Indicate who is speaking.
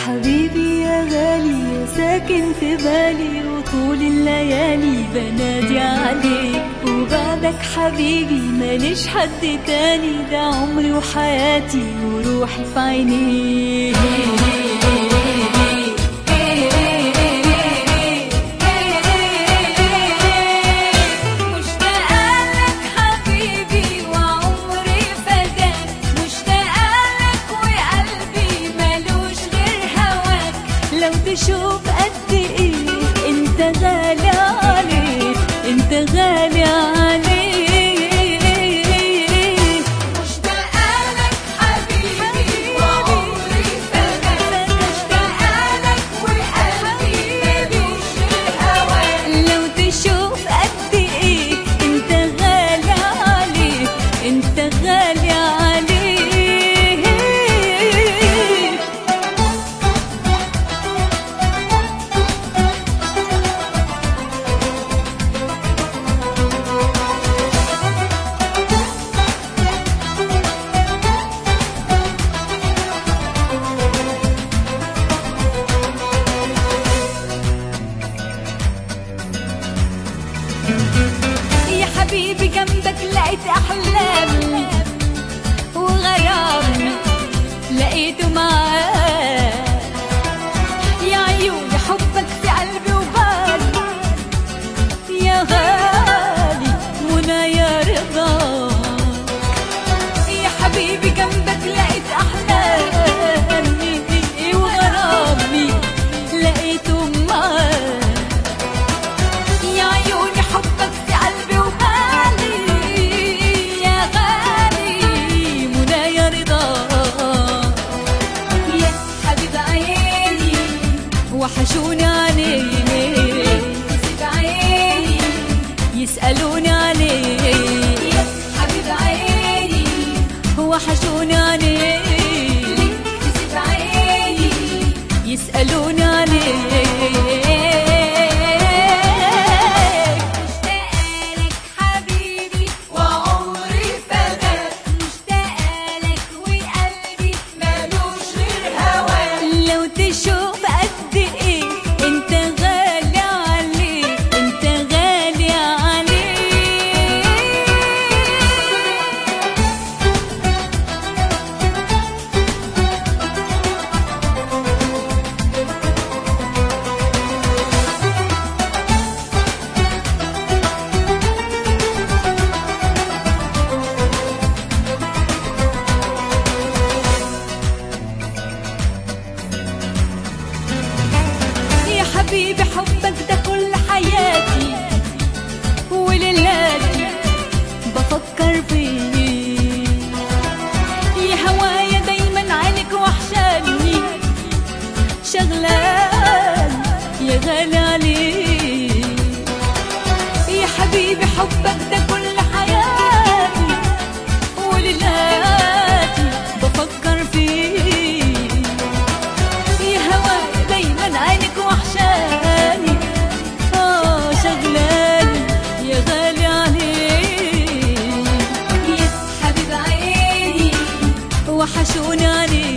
Speaker 1: حبيبي يا غالي يا ساكن في بالي وطول الليالي بنادي عليك وبعدك حبيبي ماليش حد تاني ده عمري وحياتي وروحي في عينيك مشتاقة لك حبيبي وعمري فداك مشتاقة لك وقلبي ملوش غير هواك لو تشوف قد ايه انت غالي عليك انت غالي عليك
Speaker 2: مشتاقة لك حبيبي وعمري فداك مشتاقة لك وقلبي ملوش غير هواك
Speaker 1: لو تشوف قد ايه انت غالي عليك انت غالي عليك يا حبيبي جنبك لقيت احلامي وغرامي لقيته معاك يا عيوني حبك في قلبي وبالي يا غالي منى يا رضاك يا حبيبي جنبك لقيت احلامي وغرامي لقيته معاك يا عيوني حبك في قلبي وبالي يا غالي منى يا رضاك
Speaker 2: يا حبيب عيني
Speaker 1: وحشوني عليك
Speaker 2: سيب عيني
Speaker 1: يسألوني عليك
Speaker 2: يا حبيب عيني
Speaker 1: وحشوني عليك
Speaker 2: سيب عيني
Speaker 1: يسألوني عليك
Speaker 2: مشتاقة لك حبيبي وعمري فداك مشتاقة لك وقلبي ملوش غير هواك
Speaker 1: لو تشوف قد ايه انت غالي عليك انت غالي عليك يا حبيبي حبك ده كل حياتي وليلاتي بفكر فيك يا هوايا دايما عينك وحشاني شغلان يا غالي عليك يا حبيبي حبك ده كل حياتي وليلاتي بفكر فيك يا هواي دايما عينك وحشاني اه شغلاني يا غالي عليك
Speaker 2: يا حبيب عيني
Speaker 1: وحشوني عليك